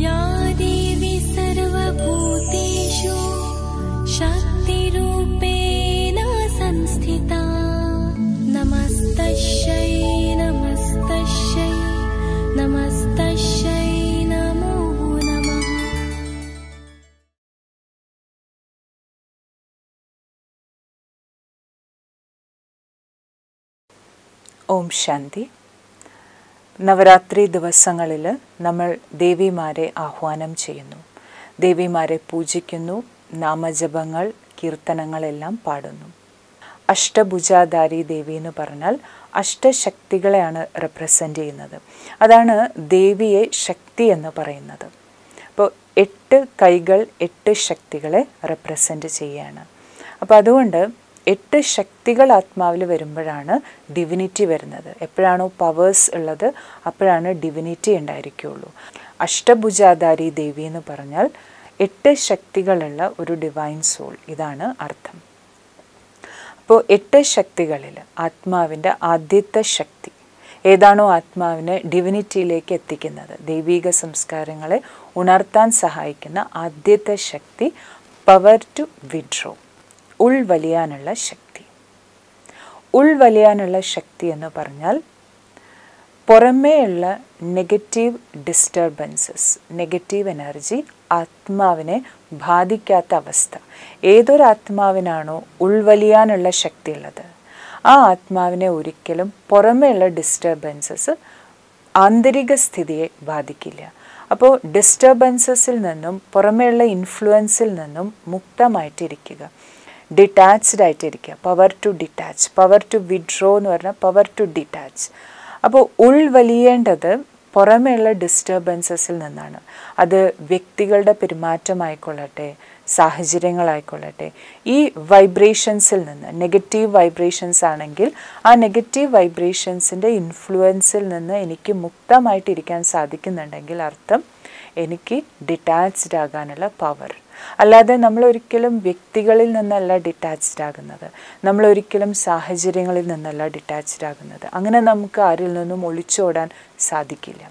या देवी सर्वभूतेषु शक्तिरूपेण संस्थिता नमस्तस्यै नमस्तस्यै नमस्तस्यै नमो नमः ഓം ശാന്തി നവരാത്രി ദിവസങ്ങളിൽ നമ്മൾ ദേവിമാരെ ആഹ്വാനം ചെയ്യുന്നു ദേവിമാരെ പൂജിക്കുന്നു നാമജപങ്ങൾ കീർത്തനങ്ങളെല്ലാം പാടുന്നു അഷ്ടഭുജാധാരി ദേവി എന്ന് പറഞ്ഞാൽ അഷ്ടശക്തികളെയാണ് റെപ്രസെൻ്റ് ചെയ്യുന്നത് അതാണ് ദേവിയെ ശക്തി എന്ന് പറയുന്നത് അപ്പോൾ എട്ട് കൈകൾ എട്ട് ശക്തികളെ റെപ്രസെൻ്റ് ചെയ്യുകയാണ് അപ്പോൾ അതുകൊണ്ട് എട്ട് ശക്തികൾ ആത്മാവിൽ വരുമ്പോഴാണ് ഡിവിനിറ്റി വരുന്നത് എപ്പോഴാണോ പവേഴ്സ് ഉള്ളത് അപ്പോഴാണ് ഡിവിനിറ്റി ഉണ്ടായിരിക്കുള്ളൂ അഷ്ടഭുജാധാരി ദേവി എന്ന് പറഞ്ഞാൽ എട്ട് ശക്തികളുള്ള ഒരു ഡിവൈൻ സോൾ ഇതാണ് അർത്ഥം അപ്പോൾ എട്ട് ശക്തികളിൽ ആത്മാവിൻ്റെ ആദ്യത്തെ ശക്തി ഏതാണോ ആത്മാവിനെ ഡിവിനിറ്റിയിലേക്ക് എത്തിക്കുന്നത് ദൈവീക സംസ്കാരങ്ങളെ ഉണർത്താൻ സഹായിക്കുന്ന ആദ്യത്തെ ശക്തി പവർ ടു വിഡ്രോ ഉൾവലിയാനുള്ള ശക്തി ഉൾവലിയാനുള്ള ശക്തി എന്ന് പറഞ്ഞാൽ പുറമേയുള്ള നെഗറ്റീവ് ഡിസ്റ്റർബൻസസ് നെഗറ്റീവ് എനർജി ആത്മാവിനെ ബാധിക്കാത്ത അവസ്ഥ ഏതൊരു ആത്മാവിനാണോ ഉൾവലിയാനുള്ള ശക്തിയുള്ളത് ആ ആത്മാവിനെ ഒരിക്കലും പുറമേയുള്ള ഡിസ്റ്റർബൻസസ് ആന്തരിക സ്ഥിതിയെ ബാധിക്കില്ല അപ്പോൾ ഡിസ്റ്റർബൻസസിൽ നിന്നും പുറമേയുള്ള ഇൻഫ്ലുവൻസിൽ നിന്നും മുക്തമായിട്ടിരിക്കുക ഡിറ്റാച്ച്ഡ് ആയിട്ടിരിക്കുക power to detach power to withdraw എന്ന് പറഞ്ഞാൽ പവർ ടു ഡിറ്റാച്ച് അപ്പോൾ ഉൾവലിയേണ്ടത് പുറമേയുള്ള ഡിസ്റ്റർബൻസസിൽ നിന്നാണ് അത് വ്യക്തികളുടെ പെരുമാറ്റമായിക്കൊള്ളട്ടെ സാഹചര്യങ്ങളായിക്കൊള്ളട്ടെ ഈ വൈബ്രേഷൻസിൽ നിന്ന് നെഗറ്റീവ് വൈബ്രേഷൻസ് ആണെങ്കിൽ ആ നെഗറ്റീവ് വൈബ്രേഷൻസിൻ്റെ ഇൻഫ്ലുവൻസിൽ നിന്ന് എനിക്ക് മുക്തമായിട്ടിരിക്കാൻ സാധിക്കുന്നുണ്ടെങ്കിൽ അർത്ഥം എനിക്ക് ഡിറ്റാച്ച്ഡ് ആകാനുള്ള പവർ അല്ലാതെ നമ്മൾ ഒരിക്കലും വ്യക്തികളിൽ നിന്നല്ല ഡിറ്റാച്ച്ഡ് ആകുന്നത് നമ്മൾ ഒരിക്കലും സാഹചര്യങ്ങളിൽ നിന്നല്ല ഡിറ്റാച്ച്ഡ് ആകുന്നത് അങ്ങനെ നമുക്ക് ആരിൽ നിന്നും ഒളിച്ചോടാൻ സാധിക്കില്ല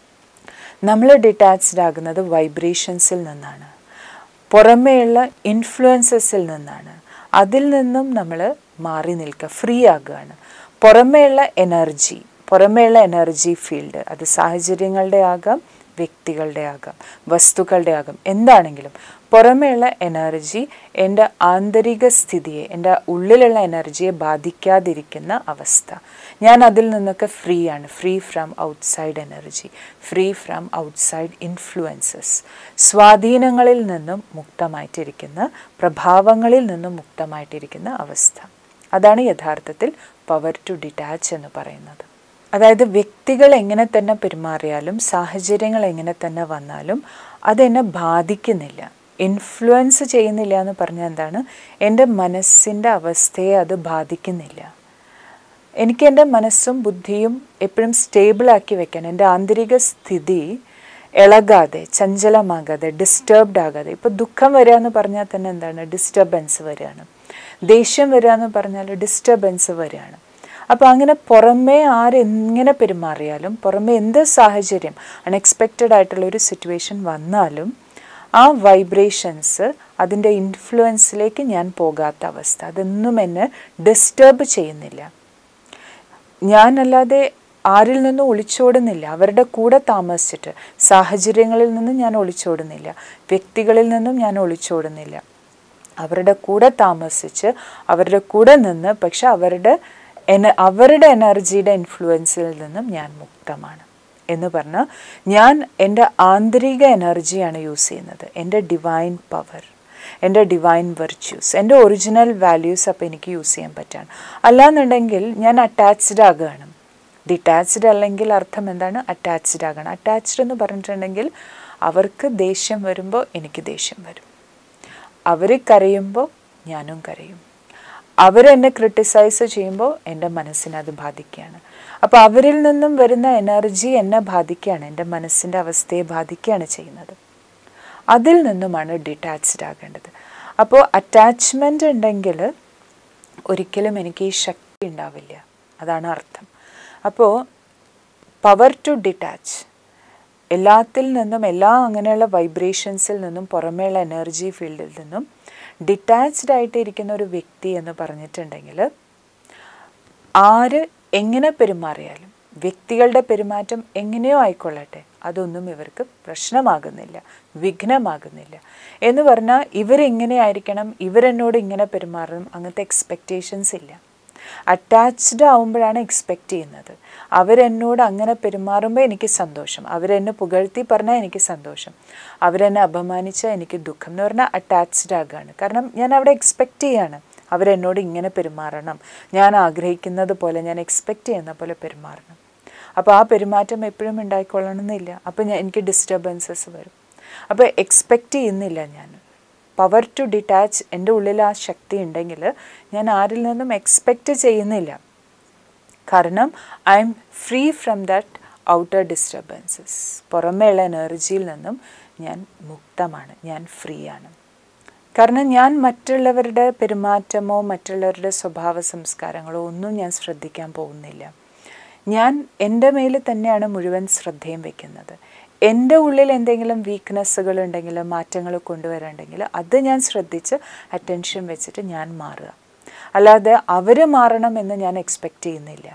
നമ്മൾ ഡിറ്റാച്ച്ഡ് ആകുന്നത് വൈബ്രേഷൻസിൽ നിന്നാണ് പുറമേയുള്ള ഇൻഫ്ലുവൻസസിൽ നിന്നാണ് അതിൽ നിന്നും നമ്മൾ മാറി നിൽക്കുക ഫ്രീ ആകുകയാണ് പുറമേയുള്ള എനർജി പുറമേയുള്ള എനർജി ഫീൽഡ് അത് സാഹചര്യങ്ങളുടെ ആകാം വ്യക്തികളുടെ ആകാം വസ്തുക്കളുടെ ആകാം എന്താണെങ്കിലും പുറമേയുള്ള എനർജി എൻ്റെ ആന്തരിക സ്ഥിതിയെ എൻ്റെ ഉള്ളിലുള്ള എനർജിയെ ബാധിക്കാതിരിക്കുന്ന അവസ്ഥ ഞാൻ അതിൽ നിന്നൊക്കെ ഫ്രീ ആണ് free from outside energy free from outside influences സ്വാധീനങ്ങളിൽ നിന്നും മുക്തമായിട്ടിരിക്കുന്ന പ്രഭാവങ്ങളിൽ നിന്നും മുക്തമായിട്ടിരിക്കുന്ന അവസ്ഥ അതാണ് യഥാർത്ഥത്തിൽ പവർ ടു ഡിറ്റാച്ച് എന്ന് പറയുന്നത് അതായത് വ്യക്തികൾ എങ്ങനെ തന്നെ പെരുമാറിയാലും സാഹചര്യങ്ങൾ എങ്ങനെ തന്നെ വന്നാലും അതെന്നെ ബാധിക്കുന്നില്ല ഇൻഫ്ലുവൻസ് ചെയ്യുന്നില്ല എന്ന് പറഞ്ഞാൽ എന്താണ് എൻ്റെ മനസ്സിൻ്റെ അവസ്ഥയെ അത് ബാധിക്കുന്നില്ല എനിക്ക് എൻ്റെ മനസ്സും ബുദ്ധിയും എപ്പോഴും സ്റ്റേബിളാക്കി വെക്കാൻ എൻ്റെ ആന്തരിക സ്ഥിതി ഇളകാതെ ചഞ്ചലമാകാതെ ഡിസ്റ്റർബ്ഡ് ആകാതെ ഇപ്പോൾ ദുഃഖം വരിക എന്ന് പറഞ്ഞാൽ തന്നെ എന്താണ് ഡിസ്റ്റർബൻസ് വരികയാണ് ദേഷ്യം വരിക എന്ന് പറഞ്ഞാൽ ഡിസ്റ്റർബൻസ് വരികയാണ് അപ്പോൾ അങ്ങനെ പുറമേ ആരെങ്ങനെ പെരുമാറിയാലും പുറമേ എന്ത് സാഹചര്യം അൺഎക്സ്പെക്റ്റഡ് ആയിട്ടുള്ള ഒരു സിറ്റുവേഷൻ വന്നാലും ആ വൈബ്രേഷൻസ് അതിൻ്റെ ഇൻഫ്ലുവൻസിലേക്ക് ഞാൻ പോകാത്ത അവസ്ഥ അതൊന്നും എന്നെ ഡിസ്റ്റർബ് ചെയ്യുന്നില്ല ഞാനല്ലാതെ ആരിൽ നിന്നും ഒളിച്ചോടുന്നില്ല അവരുടെ കൂടെ താമസിച്ചിട്ട് സാഹചര്യങ്ങളിൽ നിന്നും ഞാൻ ഒളിച്ചോടുന്നില്ല വ്യക്തികളിൽ നിന്നും ഞാൻ ഒളിച്ചോടുന്നില്ല അവരുടെ കൂടെ താമസിച്ച് അവരുടെ കൂടെ നിന്ന് പക്ഷെ അവരുടെ എന അവരുടെ എനർജിയുടെ ഇൻഫ്ലുവൻസിൽ നിന്നും ഞാൻ മുക്തമാണ് എന്ന് പറഞ്ഞാൽ ഞാൻ എൻ്റെ ആന്തരിക എനർജിയാണ് യൂസ് ചെയ്യുന്നത് എൻ്റെ ഡിവൈൻ പവർ എൻ്റെ ഡിവൈൻ വെർച്യൂസ് എൻ്റെ ഒറിജിനൽ വാല്യൂസ് അപ്പോൾ എനിക്ക് യൂസ് ചെയ്യാൻ പറ്റാണ് അല്ലാന്നുണ്ടെങ്കിൽ ഞാൻ അറ്റാച്ച്ഡ് ആകുകയാണ് ഡിറ്റാച്ച്ഡ് അല്ലെങ്കിൽ അർത്ഥം എന്താണ് അറ്റാച്ച്ഡ് ആകണം അറ്റാച്ച്ഡ് എന്ന് പറഞ്ഞിട്ടുണ്ടെങ്കിൽ അവർക്ക് ദേഷ്യം വരുമ്പോൾ എനിക്ക് ദേഷ്യം വരും അവർ കരയുമ്പോൾ ഞാനും കരയും അവരെന്നെ ക്രിട്ടിസൈസ് ചെയ്യുമ്പോൾ എൻ്റെ മനസ്സിനെ അത് ബാധിക്കുകയാണ് അപ്പോൾ അവരിൽ നിന്നും വരുന്ന എനർജി എന്നെ ബാധിക്കുകയാണ് എൻ്റെ മനസ്സിൻ്റെ അവസ്ഥയെ ബാധിക്കുകയാണ് ചെയ്യുന്നത് അതിൽ നിന്നുമാണ് ഡിറ്റാച്ച്ഡ് ആകേണ്ടത് അപ്പോൾ അറ്റാച്ച്മെൻ്റ് ഉണ്ടെങ്കിൽ ഒരിക്കലും എനിക്ക് ഈ ശക്തി ഉണ്ടാവില്ല അതാണ് അർത്ഥം അപ്പോൾ പവർ ടു ഡിറ്റാച്ച് എല്ലാത്തിൽ നിന്നും എല്ലാ അങ്ങനെയുള്ള വൈബ്രേഷൻസിൽ നിന്നും പുറമേയുള്ള എനർജി ഫീൽഡിൽ നിന്നും ഡിറ്റാച്ച്ഡ് ആയിട്ട് ഇരിക്കുന്ന ഒരു വ്യക്തി എന്ന് പറഞ്ഞിട്ടുണ്ടെങ്കിൽ ആര് എങ്ങനെ പെരുമാറിയാലും വ്യക്തികളുടെ പെരുമാറ്റം എങ്ങനെയോ ആയിക്കൊള്ളട്ടെ അതൊന്നും ഇവർക്ക് പ്രശ്നമാകുന്നില്ല വിഘ്നമാകുന്നില്ല എന്ന് പറഞ്ഞാൽ ഇവരെങ്ങനെ ആയിരിക്കണം ഇവരെന്നോട് ഇങ്ങനെ പെരുമാറണം അങ്ങനത്തെ എക്സ്പെക്റ്റേഷൻസ് ഇല്ല അറ്റാച്ച്ഡ് ആവുമ്പോഴാണ് എക്സ്പെക്റ്റ് ചെയ്യുന്നത് അവരെന്നോട് അങ്ങനെ പെരുമാറുമ്പോൾ എനിക്ക് സന്തോഷം അവരെന്നെ പുകഴ്ത്തി പറഞ്ഞാൽ എനിക്ക് സന്തോഷം അവരെന്നെ അപമാനിച്ചാൽ എനിക്ക് ദുഃഖം എന്ന് പറഞ്ഞാൽ അറ്റാച്ച്ഡ് ആകുകയാണ് കാരണം ഞാൻ അവിടെ എക്സ്പെക്റ്റ് ചെയ്യാണ് അവരെന്നോട് ഇങ്ങനെ പെരുമാറണം ഞാൻ ആഗ്രഹിക്കുന്നത് പോലെ ഞാൻ എക്സ്പെക്റ്റ് ചെയ്യുന്ന പോലെ പെരുമാറണം അപ്പോൾ ആ പെരുമാറ്റം എപ്പോഴും ഉണ്ടായിക്കൊള്ളണമെന്നില്ല അപ്പോൾ ഞാൻ എനിക്ക് ഡിസ്റ്റർബൻസസ് വരും അപ്പോൾ എക്സ്പെക്റ്റ് ചെയ്യുന്നില്ല ഞാൻ പവർ ടു ഡിറ്റാച്ച് എൻ്റെ ഉള്ളിൽ ആ ശക്തി ഉണ്ടെങ്കിൽ ഞാൻ ആരിൽ നിന്നും എക്സ്പെക്റ്റ് ചെയ്യുന്നില്ല കാരണം I am free from that outer disturbances പുറമേയുള്ള എനർജിയിൽ നിന്നും ഞാൻ മുക്തമാണ് ഞാൻ ഫ്രീ ആണ് കാരണം ഞാൻ മറ്റുള്ളവരുടെ പെരുമാറ്റമോ മറ്റുള്ളവരുടെ സ്വഭാവ സംസ്കാരങ്ങളോ ഒന്നും ഞാൻ ശ്രദ്ധിക്കാൻ പോകുന്നില്ല ഞാൻ എൻ്റെ മേൽ തന്നെയാണ് മുഴുവൻ ശ്രദ്ധയും വെക്കുന്നത് എൻ്റെ ഉള്ളിൽ എന്തെങ്കിലും വീക്ക്നെസ്സുകൾ ഉണ്ടെങ്കിൽ മാറ്റങ്ങൾ കൊണ്ടുവരണ്ടെങ്കിൽ അത് ഞാൻ ശ്രദ്ധിച്ച് അറ്റൻഷൻ വെച്ചിട്ട് ഞാൻ മാറുക അല്ലാതെ അവർ മാറണം എന്ന് ഞാൻ എക്സ്പെക്റ്റ് ചെയ്യുന്നില്ല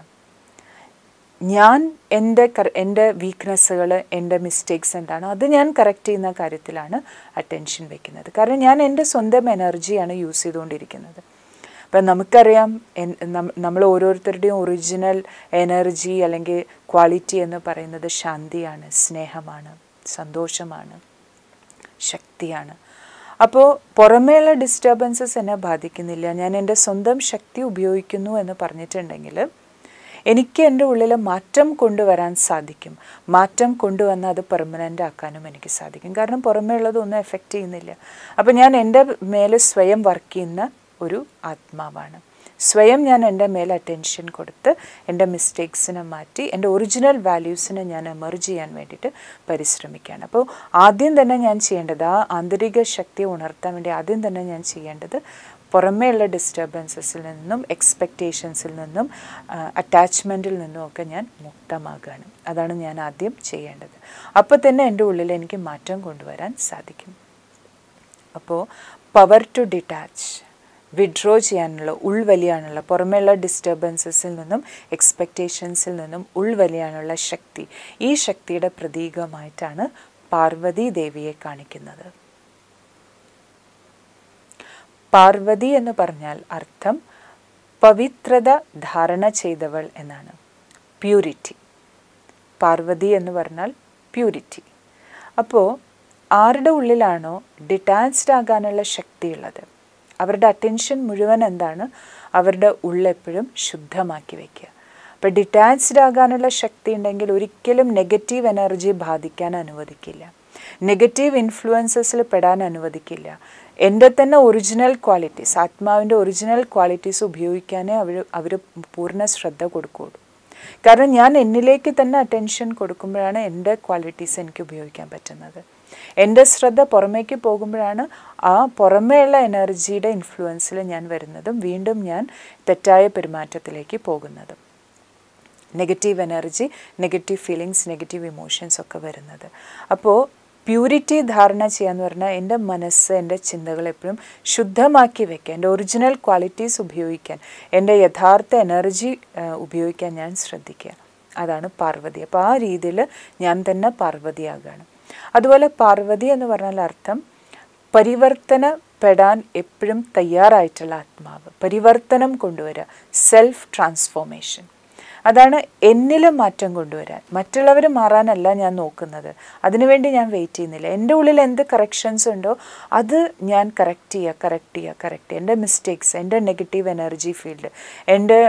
ഞാൻ എൻ്റെ എൻ്റെ വീക്ക്നെസ്സുകൾ എൻ്റെ മിസ്റ്റേക്സ് എന്താണോ അത് ഞാൻ കറക്റ്റ് ചെയ്യുന്ന കാര്യത്തിലാണ് അറ്റൻഷൻ വെക്കുന്നത് കാരണം ഞാൻ എൻ്റെ സ്വന്തം എനർജിയാണ് യൂസ് ചെയ്തുകൊണ്ടിരിക്കുന്നത് അപ്പം നമുക്കറിയാം നമ്മൾ ഓരോരുത്തരുടെയും ഒറിജിനൽ എനർജി അല്ലെങ്കിൽ ക്വാളിറ്റി എന്ന് പറയുന്നത് ശാന്തിയാണ് സ്നേഹമാണ് സന്തോഷമാണ് ശക്തിയാണ് അപ്പോൾ പുറമേയുള്ള ഡിസ്റ്റർബൻസസ് എന്നെ ബാധിക്കുന്നില്ല ഞാൻ എൻ്റെ സ്വന്തം ശക്തി ഉപയോഗിക്കുന്നു എന്ന് പറഞ്ഞിട്ടുണ്ടെങ്കിൽ എനിക്ക് എൻ്റെ ഉള്ളിൽ മാറ്റം കൊണ്ടുവരാൻ സാധിക്കും മാറ്റം കൊണ്ടുവന്ന് അത് പെർമനൻ്റ് ആക്കാനും എനിക്ക് സാധിക്കും കാരണം പുറമേ ഉള്ളതൊന്നും എഫക്റ്റ് ചെയ്യുന്നില്ല അപ്പോൾ ഞാൻ എൻ്റെ മേലെ സ്വയം വർക്ക് ചെയ്യുന്ന ഒരു ആത്മാവാണ് സ്വയം ഞാൻ എൻ്റെ മേൽ അറ്റൻഷൻ കൊടുത്ത് എൻ്റെ മിസ്റ്റേക്സിനെ മാറ്റി എൻ്റെ ഒറിജിനൽ വാല്യൂസിനെ ഞാൻ എമർജ് ചെയ്യാൻ വേണ്ടിയിട്ട് പരിശ്രമിക്കുകയാണ് അപ്പോൾ ആദ്യം തന്നെ ഞാൻ ചെയ്യേണ്ടത് ആ ആന്തരിക ശക്തിയെ ഉണർത്താൻ വേണ്ടി ആദ്യം തന്നെ ഞാൻ ചെയ്യേണ്ടത് പുറമേയുള്ള ഡിസ്റ്റർബൻസസിൽ നിന്നും എക്സ്പെക്റ്റേഷൻസിൽ നിന്നും അറ്റാച്ച്മെൻറ്റിൽ നിന്നും ഒക്കെ ഞാൻ മുക്തമാകുകയാണ് അതാണ് ഞാൻ ആദ്യം ചെയ്യേണ്ടത് അപ്പോൾ തന്നെ എൻ്റെ ഉള്ളിൽ എനിക്ക് മാറ്റം കൊണ്ടുവരാൻ സാധിക്കും അപ്പോൾ പവർ ടു ഡിറ്റാച്ച് വിഡ്രോ ചെയ്യാനുള്ള ഉൾവലിയാനുള്ള പുറമേയുള്ള ഡിസ്റ്റർബൻസസിൽ നിന്നും എക്സ്പെക്റ്റേഷൻസിൽ നിന്നും ഉൾവലിയാനുള്ള ശക്തി ഈ ശക്തിയുടെ പ്രതീകമായിട്ടാണ് പാർവതി ദേവിയെ കാണിക്കുന്നത് പാർവതി എന്ന് പറഞ്ഞാൽ അർത്ഥം പവിത്രത ധാരണ ചെയ്തവൾ എന്നാണ് പ്യൂരിറ്റി പാർവതി എന്ന് പറഞ്ഞാൽ പ്യൂരിറ്റി അപ്പോൾ ആരുടെ ഉള്ളിലാണോ ഡിറ്റാച്ച്ഡ് ആകാനുള്ള ശക്തിയുള്ളത് അവരുടെ അറ്റൻഷൻ മുഴുവൻ എന്താണ് അവരുടെ ഉള്ളെപ്പോഴും ശുദ്ധമാക്കി വയ്ക്കുക അപ്പോൾ ഡിറ്റാച്ച്ഡ് ആകാനുള്ള ശക്തി ഉണ്ടെങ്കിൽ ഒരിക്കലും നെഗറ്റീവ് എനർജി ബാധിക്കാൻ അനുവദിക്കില്ല നെഗറ്റീവ് ഇൻഫ്ലുവൻസസിൽ പെടാൻ അനുവദിക്കില്ല എൻ്റെ തന്നെ ഒറിജിനൽ ക്വാളിറ്റീസ് ആത്മാവിൻ്റെ ഒറിജിനൽ ക്വാളിറ്റീസ് ഉപയോഗിക്കാനേ അവർ അവർ പൂർണ്ണ ശ്രദ്ധ കൊടുക്കുകയുള്ളൂ കാരണം ഞാൻ എന്നിലേക്ക് തന്നെ അറ്റൻഷൻ കൊടുക്കുമ്പോഴാണ് എൻ്റെ ക്വാളിറ്റീസ് എനിക്ക് ഉപയോഗിക്കാൻ പറ്റുന്നത് എൻ്റെ ശ്രദ്ധ പുറമേക്ക് പോകുമ്പോഴാണ് ആ പുറമേയുള്ള എനർജിയുടെ ഇൻഫ്ലുവൻസിൽ ഞാൻ വരുന്നതും വീണ്ടും ഞാൻ തെറ്റായ പെരുമാറ്റത്തിലേക്ക് പോകുന്നതും negative energy negative feelings negative emotions ഒക്കെ വരുന്നത് അപ്പോൾ പ്യൂരിറ്റി ധാരണ ചെയ്യാന്ന് പറഞ്ഞാൽ എൻ്റെ മനസ്സ് എൻ്റെ ചിന്തകൾ എപ്പോഴും ശുദ്ധമാക്കി വെക്കുക എൻ്റെ ഒറിജിനൽ ക്വാളിറ്റീസ് ഉപയോഗിക്കാൻ എൻ്റെ യഥാർത്ഥ എനർജി ഉപയോഗിക്കാൻ ഞാൻ ശ്രദ്ധിക്കുക അതാണ് പാർവതി അപ്പോൾ ആ രീതിയിൽ ഞാൻ തന്നെ പാർവതിയാകുകയാണ് അതുപോലെ പാർവതി എന്ന് പറഞ്ഞാൽ അർത്ഥം പരിവർത്തനപ്പെടാൻ എപ്പോഴും തയ്യാറായിട്ടുള്ള ആത്മാവ് പരിവർത്തനം കൊണ്ടുവരിക സെൽഫ് ട്രാൻസ്ഫോർമേഷൻ അതാണ് എന്നിലും മാറ്റം കൊണ്ടുവരാൻ മറ്റുള്ളവർ മാറാനല്ല ഞാൻ നോക്കുന്നത് അതിനുവേണ്ടി ഞാൻ വെയിറ്റ് ചെയ്യുന്നില്ല എൻ്റെ ഉള്ളിൽ എന്ത് കറക്ഷൻസ് ഉണ്ടോ അത് ഞാൻ കറക്റ്റ് ചെയ്യുക കറക്റ്റ് ചെയ്യുക കറക്റ്റ് ചെയ്യുക എൻ്റെ മിസ്റ്റേക്സ് എൻ്റെ നെഗറ്റീവ് എനർജി ഫീൽഡ് എൻ്റെ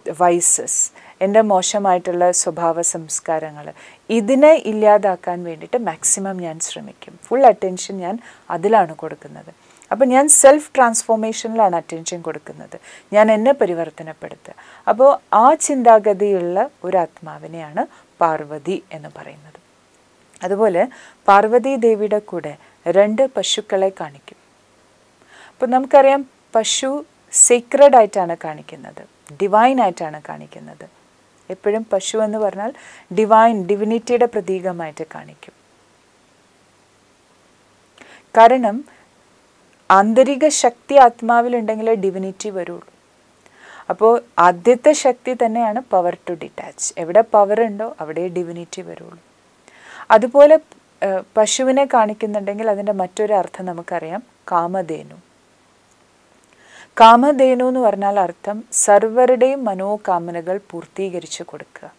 വൈസസ് എൻ്റെ മോശമായിട്ടുള്ള സ്വഭാവ സംസ്കാരങ്ങൾ ഇതിനെ ഇല്ലാതാക്കാൻ വേണ്ടിയിട്ട് മാക്സിമം ഞാൻ ശ്രമിക്കും ഫുൾ അറ്റൻഷൻ ഞാൻ അതിലാണ് കൊടുക്കുന്നത് അപ്പോൾ ഞാൻ സെൽഫ് ട്രാൻസ്ഫോർമേഷനിലാണ് അറ്റൻഷൻ കൊടുക്കുന്നത് ഞാൻ എന്നെ പരിവർത്തനപ്പെടുത്തുക അപ്പോൾ ആ ചിന്താഗതിയുള്ള ഒരു ആത്മാവിനെയാണ് പാർവതി എന്ന് പറയുന്നത് അതുപോലെ പാർവതി ദേവിയുടെ കൂടെ രണ്ട് പശുക്കളെ കാണിക്കും അപ്പോൾ നമുക്കറിയാം പശു സീക്രഡ് ആയിട്ടാണ് കാണിക്കുന്നത് ഡിവൈൻ ആയിട്ടാണ് കാണിക്കുന്നത് എപ്പോഴും പശു എന്ന് പറഞ്ഞാൽ ഡിവൈൻ ഡിവിനിറ്റിയുടെ പ്രതീകമായിട്ട് കാണിക്കും കാരണം ആന്തരിക ശക്തി ആത്മാവിലുണ്ടെങ്കിലേ ഡിവിനിറ്റി വരുള്ളൂ അപ്പോൾ ആദ്യത്തെ ശക്തി തന്നെയാണ് പവർ ടു ഡിറ്റാച്ച് എവിടെ പവർ ഉണ്ടോ അവിടെ ഡിവിനിറ്റി വരുള്ളൂ അതുപോലെ ഏഹ്, പശുവിനെ കാണിക്കുന്നുണ്ടെങ്കിൽ അതിൻ്റെ മറ്റൊരു അർത്ഥം നമുക്കറിയാം കാമധേനു കാമധേനു എന്ന് പറഞ്ഞാൽ അർത്ഥം സർവരുടെയും മനോകാമനകൾ പൂർത്തീകരിച്ചു കൊടുക്കുക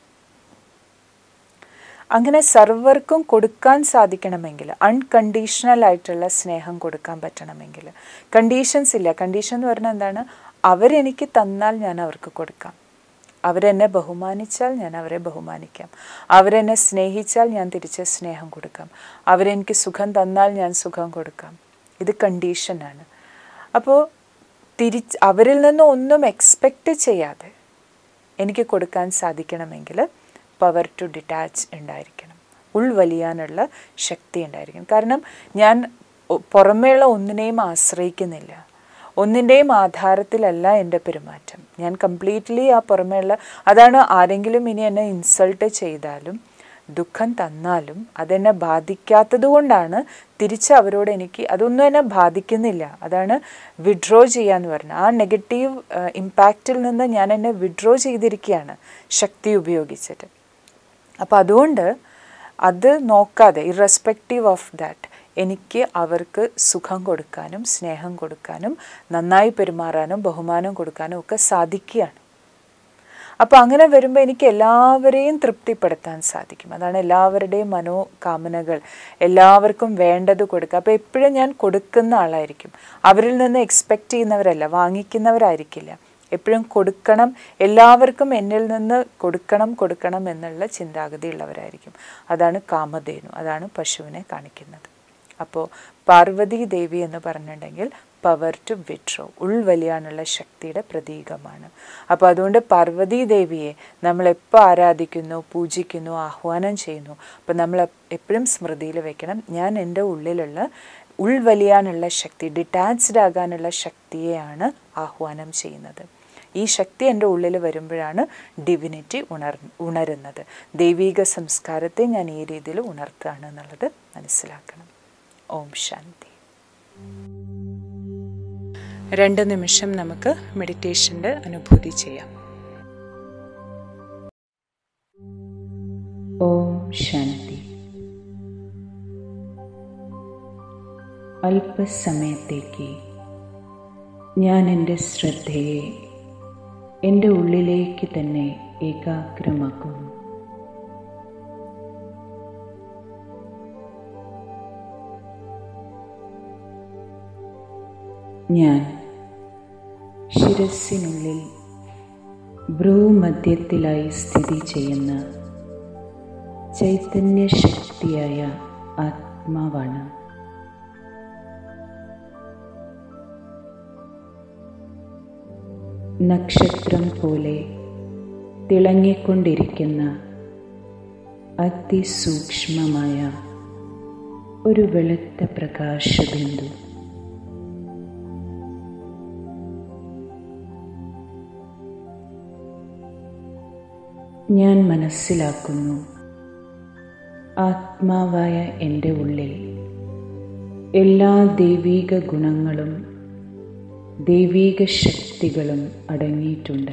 അങ്ങനെ സർവർക്കും കൊടുക്കാൻ സാധിക്കണമെങ്കിൽ അൺകണ്ടീഷണൽ ആയിട്ടുള്ള സ്നേഹം കൊടുക്കാൻ പറ്റണമെങ്കിൽ കണ്ടീഷൻസ് ഇല്ല കണ്ടീഷൻ എന്ന് പറഞ്ഞാൽ എന്താണ് അവരെനിക്ക് തന്നാൽ ഞാൻ അവർക്ക് കൊടുക്കാം അവരെന്നെ ബഹുമാനിച്ചാൽ ഞാൻ അവരെ ബഹുമാനിക്കാം അവരെന്നെ സ്നേഹിച്ചാൽ ഞാൻ തിരിച്ച് സ്നേഹം കൊടുക്കാം അവരെനിക്ക് സുഖം തന്നാൽ ഞാൻ സുഖം കൊടുക്കാം ഇത് കണ്ടീഷനാണ് അപ്പോൾ തിരിച്ച് അവരിൽ നിന്ന് ഒന്നും എക്സ്പെക്റ്റ് ചെയ്യാതെ എനിക്ക് കൊടുക്കാൻ സാധിക്കണമെങ്കിൽ പവർ ടു ഡിറ്റാച്ച് ഉണ്ടായിരിക്കണം ഉൾവലിയാനുള്ള ശക്തി ഉണ്ടായിരിക്കണം കാരണം ഞാൻ ഒ- പുറമേയുള്ള ഒന്നിനെയും ആശ്രയിക്കുന്നില്ല ഒന്നിൻ്റെയും ആധാരത്തിലല്ല എൻ്റെ പെരുമാറ്റം ഞാൻ കംപ്ലീറ്റ്ലി ആ പുറമേയുള്ള അതാണ് ആരെങ്കിലും ഇനി എന്നെ ഇൻസൾട്ട് ചെയ്താലും ദുഃഖം തന്നാലും അതെന്നെ ബാധിക്കാത്തത് കൊണ്ടാണ് തിരിച്ച് അവരോട് എനിക്ക് അതൊന്നും എന്നെ ബാധിക്കുന്നില്ല അതാണ് വിഡ്രോ ചെയ്യാന്ന് പറഞ്ഞത് ആ നെഗറ്റീവ് ഇമ്പാക്റ്റിൽ നിന്ന് ഞാൻ എന്നെ വിഡ്രോ ചെയ്തിരിക്കുകയാണ് ശക്തി ഉപയോഗിച്ചിട്ട് അപ്പോൾ അതുകൊണ്ട് അത് നോക്കാതെ ഇറസ്പെക്റ്റീവ് ഓഫ് ദാറ്റ് എനിക്ക് അവർക്ക് സുഖം കൊടുക്കാനും സ്നേഹം കൊടുക്കാനും നന്നായി പെരുമാറാനും ബഹുമാനം കൊടുക്കാനും ഒക്കെ സാധിക്കുകയാണ് അപ്പോൾ അങ്ങനെ വരുമ്പോൾ എനിക്ക് എല്ലാവരെയും തൃപ്തിപ്പെടുത്താൻ സാധിക്കും അതാണ് എല്ലാവരുടെയും മനോകാമനകൾ എല്ലാവർക്കും വേണ്ടത് കൊടുക്കുക അപ്പോൾ എപ്പോഴും ഞാൻ കൊടുക്കുന്ന ആളായിരിക്കും അവരിൽ നിന്ന് എക്സ്പെക്റ്റ് ചെയ്യുന്നവരല്ല വാങ്ങിക്കുന്നവരായിരിക്കില്ല എപ്പോഴും കൊടുക്കണം എല്ലാവർക്കും എന്നിൽ നിന്ന് കൊടുക്കണം കൊടുക്കണം എന്നുള്ള ചിന്താഗതി ഉള്ളവരായിരിക്കും അതാണ് കാമധേനു അതാണ് പശുവിനെ കാണിക്കുന്നത് അപ്പോൾ പാർവതി ദേവി എന്ന് പറഞ്ഞിട്ടുണ്ടെങ്കിൽ പവർ ടു വിട്രോ ഉൾവലിയാനുള്ള ശക്തിയുടെ പ്രതീകമാണ് അപ്പോൾ അതുകൊണ്ട് പാർവതി ദേവിയെ നമ്മൾ എപ്പോൾ ആരാധിക്കുന്നു പൂജിക്കുന്നു ആഹ്വാനം ചെയ്യുന്നു അപ്പോൾ നമ്മൾ എപ്പോഴും സ്മൃതിയിൽ വെക്കണം ഞാൻ എൻ്റെ ഉള്ളിലുള്ള ഉൾവലിയാനുള്ള ശക്തി ഡിറ്റാച്ച്ഡ് ആകാനുള്ള ശക്തിയെയാണ് ആഹ്വാനം ചെയ്യുന്നത് ഈ ശക്തി എൻ്റെ ഉള്ളിൽ വരുമ്പോഴാണ് ഡിവിനിറ്റി ഉണർ ഉണരുന്നത് ദൈവീക സംസ്കാരത്തെ ഞാൻ ഈ രീതിയിൽ ഉണർത്തുകയാണ് എന്നുള്ളത് മനസ്സിലാക്കണം ഓം ശാന്തി രണ്ട് നിമിഷം നമുക്ക് മെഡിറ്റേഷൻ്റെ അനുഭൂതി ചെയ്യാം ഓം ശാന്തി അല്പസമയത്തേക്ക് ഞാൻ എൻ്റെ ശ്രദ്ധയെ എൻ്റെ ഉള്ളിലേക്ക് തന്നെ ഏകാഗ്രമാക്കുന്നു ഞാൻ ശിരസിനുള്ളിൽ ഭ്രൂമധ്യത്തിലായി സ്ഥിതി ചെയ്യുന്ന ചൈതന്യശക്തിയായ ആത്മാവാണ് നക്ഷത്രം പോലെ തിളങ്ങിക്കൊണ്ടിരിക്കുന്ന അതിസൂക്ഷ്മമായ ഒരു വെളുത്ത പ്രകാശബിന്ദു ഞാൻ മനസ്സിലാക്കുന്നു ആത്മാവായ എൻ്റെ ഉള്ളിൽ എല്ലാ ദൈവീക ഗുണങ്ങളും ദൈവീക ശക്തികളും അടങ്ങിയിട്ടുണ്ട്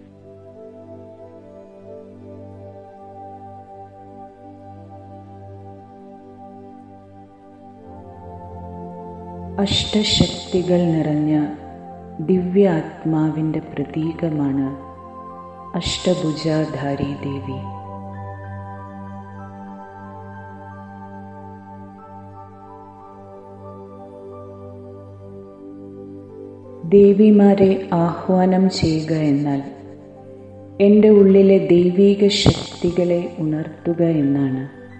അഷ്ടശക്തികൾ നിറഞ്ഞ ദിവ്യ ആത്മാവിൻ്റെ പ്രതീകമാണ് അഷ്ടഭുജാധാരി ദേവി ദേവിമാരെ ആഹ്വാനം ചെയ്യുക എന്നാൽ എൻ്റെ ഉള്ളിലെ ദൈവീക ശക്തികളെ ഉണർത്തുക എന്നാണ്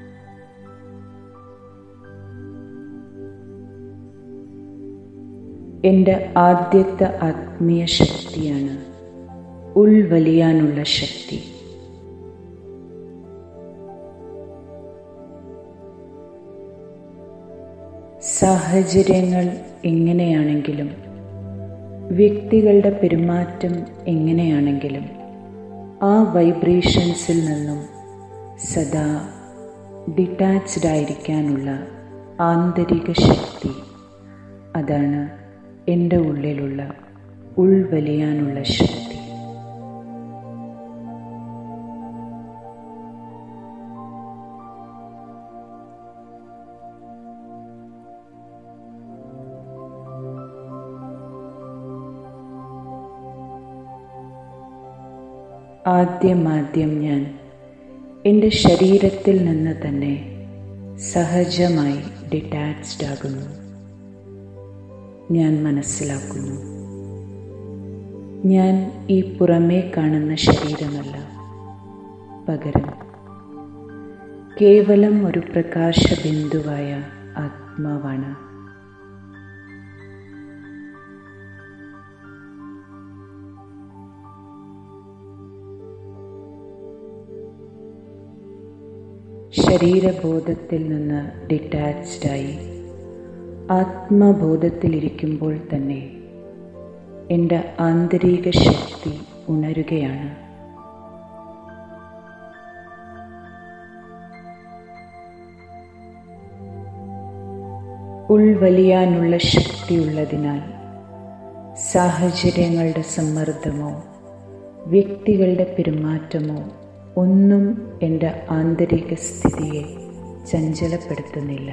എൻ്റെ ആദ്യത്തെ ആത്മീയ ശക്തിയാണ് ഉൾവലിയാനുള്ള ശക്തി സാഹചര്യങ്ങൾ എങ്ങനെയാണെങ്കിലും വ്യക്തികളുടെ പെരുമാറ്റം എങ്ങനെയാണെങ്കിലും ആ വൈബ്രേഷൻസിൽ നിന്നും സദാ ഡിറ്റാച്ച്ഡ് ആയിരിക്കാനുള്ള ആന്തരിക ശക്തി അതാണ് എൻ്റെ ഉള്ളിലുള്ള ഉൾവലിയാനുള്ള ശക്തി ആദ്യമാദ്യം ഞാൻ എൻ്റെ ശരീരത്തിൽ നിന്ന് തന്നെ സഹജമായി ഡിറ്റാച്ച്ഡ് ആകുന്നു ഞാൻ മനസ്സിലാക്കുന്നു ഞാൻ ഈ പുറമേ കാണുന്ന ശരീരമല്ല പകരം കേവലം ഒരു പ്രകാശബിന്ദുവായ ആത്മാവാണ് ശരീരബോധത്തിൽ നിന്ന് ഡിറ്റാച്ച്ഡായി ആത്മബോധത്തിലിരിക്കുമ്പോൾ തന്നെ എൻ്റെ ആന്തരിക ശക്തി ഉണരുകയാണ് ഉൾവലിയാനുള്ള ശക്തിയുള്ളതിനാൽ സാഹചര്യങ്ങളുടെ സമ്മർദ്ദമോ വ്യക്തികളുടെ പെരുമാറ്റമോ ഒന്നും എൻ്റെ ആന്തരിക സ്ഥിതിയെ ചഞ്ചലപ്പെടുത്തുന്നില്ല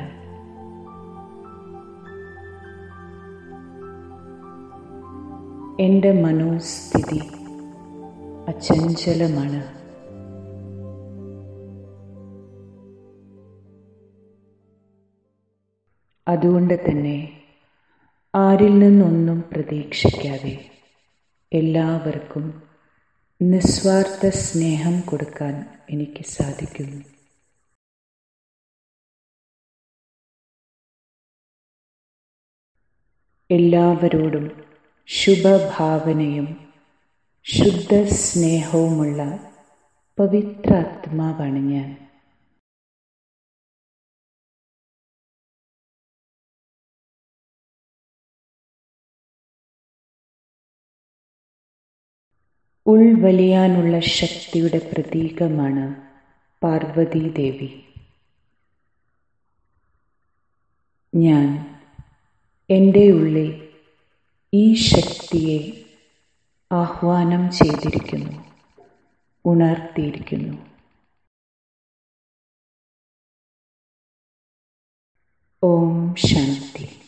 എൻ്റെ മനോസ്ഥിതി അചഞ്ചലമാണ് അതുകൊണ്ട് തന്നെ ആരിൽ നിന്നൊന്നും പ്രതീക്ഷിക്കാതെ എല്ലാവർക്കും നിസ്വാർത്ഥ സ്നേഹം കൊടുക്കാൻ എനിക്ക് സാധിക്കുന്നു എല്ലാവരോടും ശുഭഭാവനയും ശുദ്ധ സ്നേഹവുമുള്ള പവിത്രാത്മാവാണ് ഞാൻ ഉൾവലിയാനുള്ള ശക്തിയുടെ പ്രതീകമാണ് പാർവതി ദേവി ഞാൻ എൻ്റെ ഉള്ളിൽ ഈ ശക്തിയെ ആഹ്വാനം ചെയ്തിരിക്കുന്നു ഉണർത്തിയിരിക്കുന്നു ഓം ശാന്തി